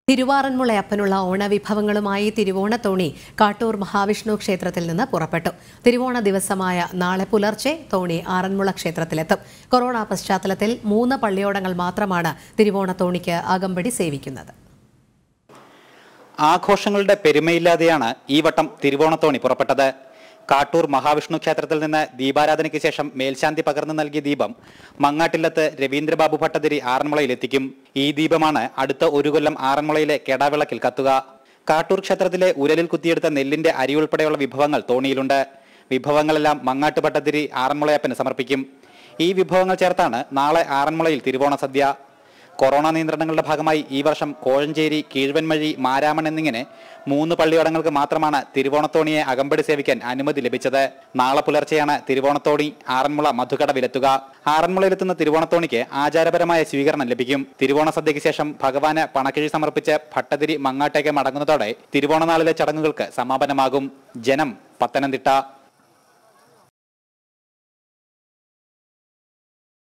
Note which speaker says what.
Speaker 1: തിരുവാറന്മുളയപ്പനുള്ള ഓണവിഭവങ്ങളുമായി തിരുവോണത്തോണി കാട്ടൂർ മഹാവിഷ്ണു ക്ഷേത്രത്തിൽ നിന്ന് പുറപ്പെട്ടു തിരുവോണ ദിവസമായ നാളെ പുലർച്ചെ തോണി ആറന്മുള ക്ഷേത്രത്തിലെത്തും കൊറോണ പശ്ചാത്തലത്തിൽ മൂന്ന് പള്ളിയോടങ്ങൾ മാത്രമാണ് തിരുവോണത്തോണിക്ക് അകമ്പടി സേവിക്കുന്നത്
Speaker 2: ആഘോഷങ്ങളുടെ പെരുമയില്ലാതെയാണ് ഈ വട്ടം തിരുവോണത്തോണി പുറപ്പെട്ടത് കാട്ടൂർ മഹാവിഷ്ണു ക്ഷേത്രത്തിൽ നിന്ന് ദീപാരാധനയ്ക്ക് ശേഷം മേൽശാന്തി പകർന്നു നൽകിയ ദീപം മങ്ങാട്ടില്ലത്ത് രവീന്ദ്രബാബു ഭട്ടതിരി ആറന്മുളയിലെത്തിക്കും ഈ ദീപമാണ് അടുത്ത ഒരു കൊല്ലം ആറന്മുളയിലെ കെടാവിളക്കിൽ കത്തുക കാട്ടൂർ ക്ഷേത്രത്തിലെ ഉരലിൽ കുത്തിയെടുത്ത നെല്ലിന്റെ അരി ഉൾപ്പെടെയുള്ള വിഭവങ്ങൾ തോണിയിലുണ്ട് വിഭവങ്ങളെല്ലാം മങ്ങാട്ട് ഭട്ടതിരി ആറന്മുളയപ്പന് സമർപ്പിക്കും ഈ വിഭവങ്ങൾ ചേർത്താണ് നാളെ ആറന്മുളയിൽ തിരുവോണ സദ്യ കൊറോണ നിയന്ത്രണങ്ങളുടെ ഭാഗമായി ഈ വർഷം കോഴഞ്ചേരി കീഴ്വൻമഴി മാരാമൺ എന്നിങ്ങനെ മൂന്ന് പള്ളിയോടങ്ങൾക്ക് മാത്രമാണ് തിരുവോണത്തോണിയെ അകമ്പടി സേവിക്കാൻ അനുമതി ലഭിച്ചത് നാളെ പുലർച്ചെയാണ് തിരുവോണത്തോണി ആറന്മുള മധുകടവിലെത്തുക ആറന്മുളയിലെത്തുന്ന തിരുവോണത്തോണിക്ക് ആചാരപരമായ സ്വീകരണം ലഭിക്കും തിരുവോണ സദ്യയ്ക്ക് ശേഷം ഭഗവാന് പണക്കിഴി സമർപ്പിച്ച് ഭട്ടതിരി മങ്ങാട്ടേക്ക് മടങ്ങുന്നതോടെ തിരുവോണനാളിലെ ചടങ്ങുകൾക്ക് സമാപനമാകും ജനം പത്തനംതിട്ട